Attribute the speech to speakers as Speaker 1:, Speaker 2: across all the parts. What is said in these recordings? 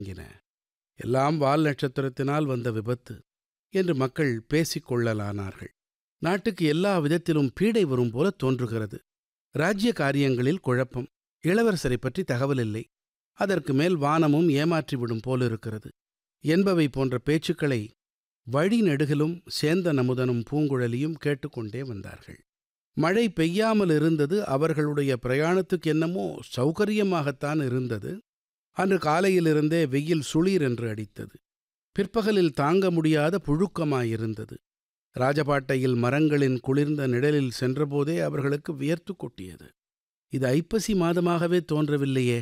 Speaker 1: தொடங்கின எல்லாம் வால் நட்சத்திரத்தினால் வந்த விபத்து என்று மக்கள் பேசிக் கொள்ளலானார்கள் நாட்டுக்கு எல்லா விதத்திலும் பீடை வரும் போல தோன்றுகிறது ராஜ்ய காரியங்களில் குழப்பம் இளவரசரை பற்றி தகவல் இல்லை அதற்கு மேல் வானமும் ஏமாற்றிவிடும் போலிருக்கிறது என்பவை போன்ற பேச்சுக்களை வழி நெடுகிலும் சேந்த நமுதனும் பூங்குழலியும் கேட்டுக்கொண்டே வந்தார்கள் மழை பெய்யாமல் இருந்தது அவர்களுடைய பிரயாணத்துக்கு என்னமோ சௌகரியமாகத்தான் இருந்தது அன்று காலையிலிருந்தே வெயில் சுளீர் என்று அடித்தது பிற்பகலில் தாங்க முடியாத புழுக்கமாயிருந்தது ராஜபாட்டையில் மரங்களின் குளிர்ந்த நிழலில் சென்றபோதே அவர்களுக்கு வியர்த்து கொட்டியது இது ஐப்பசி மாதமாகவே தோன்றவில்லையே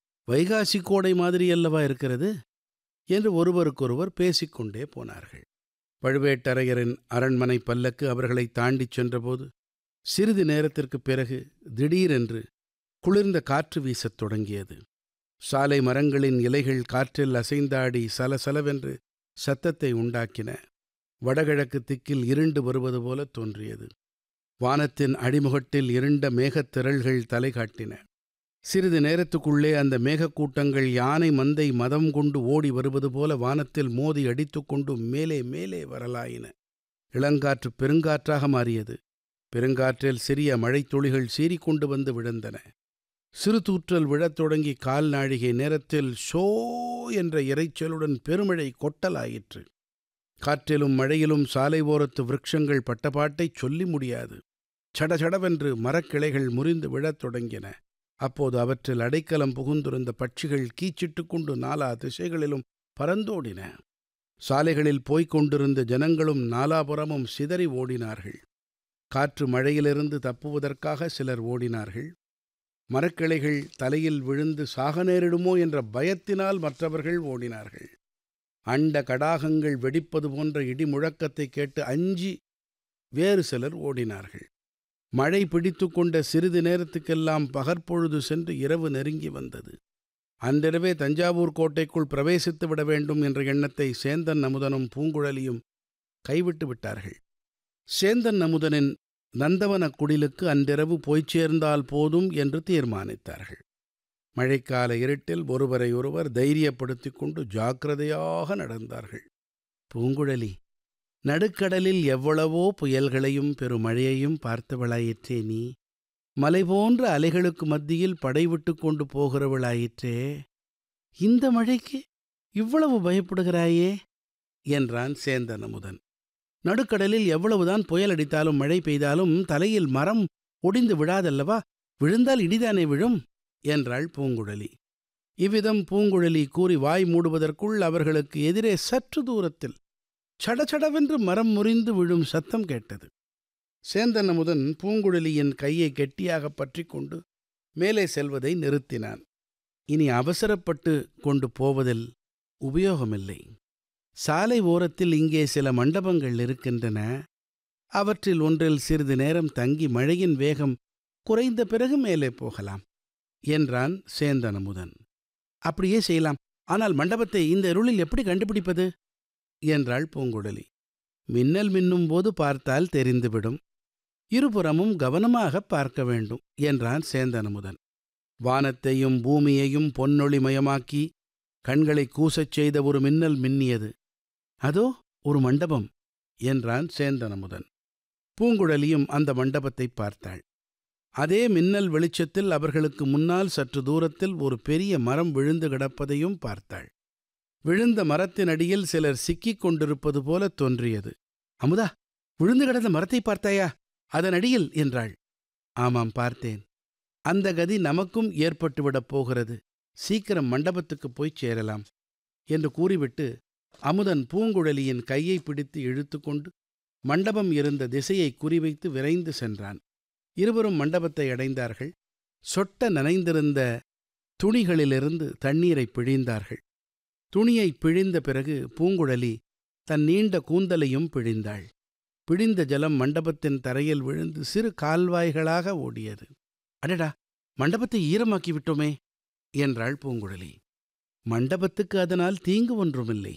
Speaker 1: வைகாசி கோடை மாதிரி அல்லவா இருக்கிறது என்று ஒருவருக்கொருவர் பேசிக்கொண்டே போனார்கள் பழுவேட்டரையரின் அரண்மனை பல்லக்கு அவர்களை தாண்டிச் சென்றபோது சிறிது நேரத்திற்குப் பிறகு திடீரென்று குளிர்ந்த காற்று வீசத் தொடங்கியது சாலை மரங்களின் இலைகள் காற்றில் அசைந்தாடி சலசலவென்று சத்தத்தை உண்டாக்கின வடகிழக்கு திக்கில் இருண்டு வருவது போல தோன்றியது வானத்தின் அடிமுகட்டில் இருண்ட மேகத்திரள்கள் தலை காட்டின சிறிது நேரத்துக்குள்ளே அந்த மேகக்கூட்டங்கள் யானை மந்தை மதம் கொண்டு ஓடி வருவது போல வானத்தில் மோதி அடித்துக்கொண்டு மேலே மேலே வரலாயின இளங்காற்று பெருங்காற்றாக மாறியது பெருங்காற்றில் சிறிய மழைத்துளிகள் சீறிக்கொண்டு வந்து விழுந்தன சிறு தூற்றல் விழத் தொடங்கி கால் நாழிகை நேரத்தில் ஷோ என்ற இரைச்சலுடன் பெருமழை கொட்டலாயிற்று காற்றிலும் மழையிலும் சாலை ஓரத்து விருட்சங்கள் பட்டபாட்டைச் சொல்லி முடியாது சடசடவென்று மரக்கிளைகள் முறிந்து விழத் தொடங்கின அப்போது அவற்றில் அடைக்கலம் புகுந்திருந்த பட்சிகள் கீச்சிட்டு கொண்டு நாலா திசைகளிலும் பறந்தோடின சாலைகளில் போய்க் கொண்டிருந்த ஜனங்களும் நாலாபுறமும் சிதறி ஓடினார்கள் காற்று மழையிலிருந்து தப்புவதற்காக சிலர் ஓடினார்கள் மரக்கிளைகள் தலையில் விழுந்து சாக நேரிடுமோ என்ற பயத்தினால் மற்றவர்கள் ஓடினார்கள் அண்ட கடாகங்கள் வெடிப்பது போன்ற இடி முழக்கத்தை கேட்டு அஞ்சி வேறு சிலர் ஓடினார்கள் மழை பிடித்து கொண்ட சிறிது நேரத்துக்கெல்லாம் பகற்பொழுது சென்று இரவு நெருங்கி வந்தது அன்றிரவே தஞ்சாவூர் கோட்டைக்குள் பிரவேசித்து விட வேண்டும் என்ற எண்ணத்தை சேந்தன் அமுதனும் பூங்குழலியும் கைவிட்டு விட்டார்கள் சேந்தன் அமுதனின் நந்தவனக் குடிலுக்கு அன்றிரவு போய்ச் சேர்ந்தால் போதும் என்று தீர்மானித்தார்கள் மழைக்கால இருட்டில் ஒருவரை ஒருவர் தைரியப்படுத்திக் கொண்டு ஜாக்கிரதையாக நடந்தார்கள் பூங்குழலி நடுக்கடலில் எவ்வளவோ புயல்களையும் பெருமழையையும் பார்த்தவளாயிற்றே நீ மலை போன்ற அலைகளுக்கு மத்தியில் படைவிட்டு கொண்டு போகிறவளாயிற்றே இந்த மழைக்கு இவ்வளவு பயப்படுகிறாயே என்றான் சேந்தன் அமுதன் நடுக்கடலில் எவ்வளவுதான் புயல் அடித்தாலும் மழை பெய்தாலும் தலையில் மரம் ஒடிந்து விழாதல்லவா விழுந்தால் இடிதானே விழும் என்றாள் பூங்குழலி இவ்விதம் பூங்குழலி கூறி வாய் மூடுவதற்குள் அவர்களுக்கு எதிரே சற்று தூரத்தில் சடசடவென்று மரம் முறிந்து விழும் சத்தம் கேட்டது சேந்தன் அமுதன் பூங்குழலியின் கையை கெட்டியாக பற்றி கொண்டு மேலே செல்வதை நிறுத்தினான் இனி அவசரப்பட்டு கொண்டு போவதில் உபயோகமில்லை சாலை ஓரத்தில் இங்கே சில மண்டபங்கள் இருக்கின்றன அவற்றில் ஒன்றில் சிறிது நேரம் தங்கி மழையின் வேகம் குறைந்த பிறகு மேலே போகலாம் என்றான் சேந்தன் அமுதன் அப்படியே செய்யலாம் ஆனால் மண்டபத்தை இந்த இருளில் எப்படி கண்டுபிடிப்பது என்றாள் பூங்குழலி மின்னல் மின்னும் போது பார்த்தால் தெரிந்துவிடும் இருபுறமும் கவனமாக பார்க்க வேண்டும் என்றான் சேந்தனமுதன் வானத்தையும் பூமியையும் பொன்னொளிமயமாக்கி கண்களை கூசச் செய்த ஒரு மின்னல் மின்னியது அதோ ஒரு மண்டபம் என்றான் சேந்தனமுதன் பூங்குழலியும் அந்த மண்டபத்தை பார்த்தாள் அதே மின்னல் வெளிச்சத்தில் அவர்களுக்கு முன்னால் சற்று தூரத்தில் ஒரு பெரிய மரம் விழுந்து கிடப்பதையும் பார்த்தாள் விழுந்த மரத்தின் அடியில் சிலர் சிக்கிக் கொண்டிருப்பது போல தோன்றியது அமுதா விழுந்து கிடந்த மரத்தை பார்த்தாயா அதன் அடியில் என்றாள் ஆமாம் பார்த்தேன் அந்த கதி நமக்கும் ஏற்பட்டுவிடப் போகிறது சீக்கிரம் மண்டபத்துக்குப் போய்ச் சேரலாம் என்று கூறிவிட்டு அமுதன் பூங்குழலியின் கையை பிடித்து இழுத்துக்கொண்டு மண்டபம் இருந்த திசையை குறிவைத்து விரைந்து சென்றான் இருவரும் மண்டபத்தை அடைந்தார்கள் சொட்ட நனைந்திருந்த துணிகளிலிருந்து தண்ணீரை பிழிந்தார்கள் துணியை பிழிந்த பிறகு பூங்குழலி தன் நீண்ட கூந்தலையும் பிழிந்தாள் பிழிந்த ஜலம் மண்டபத்தின் தரையில் விழுந்து சிறு கால்வாய்களாக ஓடியது அடடா மண்டபத்தை ஈரமாக்கி விட்டோமே என்றாள் பூங்குழலி மண்டபத்துக்கு அதனால் தீங்கு ஒன்றுமில்லை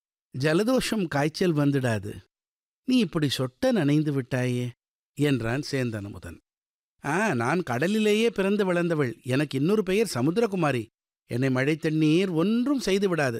Speaker 1: ஜலதோஷம் காய்ச்சல் வந்துடாது நீ இப்படி சொட்ட நனைந்து விட்டாயே என்றான் சேந்தனமுதன் ஆ நான் கடலிலேயே பிறந்து வளர்ந்தவள் எனக்கு இன்னொரு பெயர் சமுத்திரகுமாரி என்னை மழை தண்ணீர் ஒன்றும் செய்து விடாது